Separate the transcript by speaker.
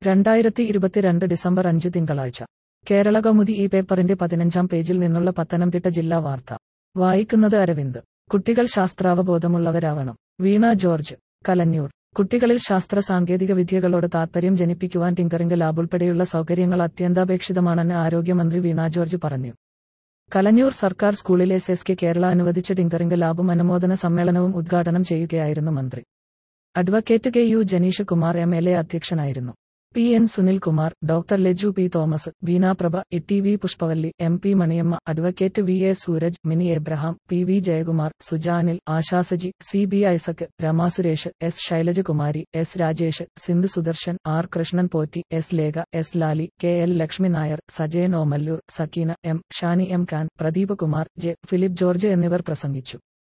Speaker 1: രണ്ടായിരത്തി ഇരുപത്തിരണ്ട് ഡിസംബർ അഞ്ച് തിങ്കളാഴ്ച കേരള കൗമുദി ഈ പേപ്പറിന്റെ പതിനഞ്ചാം പേജിൽ നിന്നുള്ള പത്തനംതിട്ട ജില്ലാ വാർത്ത വായിക്കുന്നത് അരവിന്ദ് കുട്ടികൾ ശാസ്ത്രാവബോധമുള്ളവരാവണം വീണ ജോർജ് കലഞ്ഞൂർ കുട്ടികളിൽ ശാസ്ത്ര സാങ്കേതിക വിദ്യകളോട് താൽപര്യം ജനിപ്പിക്കുവാൻ ടിങ്കറിംഗ് ലാബ് ഉൾപ്പെടെയുള്ള സൗകര്യങ്ങൾ അത്യന്താപേക്ഷിതമാണെന്ന് ആരോഗ്യമന്ത്രി വീണ ജോർജ് പറഞ്ഞു കലഞ്ഞൂർ സർക്കാർ സ്കൂളിൽ എസ് എസ് കെ കേരള അനുവദിച്ച ടിങ്കറിംഗ് ലാബും അനുമോദന സമ്മേളനവും ഉദ്ഘാടനം ചെയ്യുകയായിരുന്നു മന്ത്രി advocate K U Janeesh Kumar M L A അധ്യക്ഷനായിരുന്നു P N Sunilkumar doctor Leju P Thomas Beenaprabha E T V Pushpavalli M P Maniyamma advocate V A Sooraj Mini Abraham P V Jayakumar Sujanil Ashasaji C B Isaac Rama Suresh S Shailajakumari S Rajesh Sindhu Sudarshan R Krishnan Potti S Lekha S Lali K L Lakshmi Nair Sajayan Omalloor Sakeena M Shani M Khan Pradeep Kumar J Philip George എന്നിവർ പ്രസംഗിച്ചു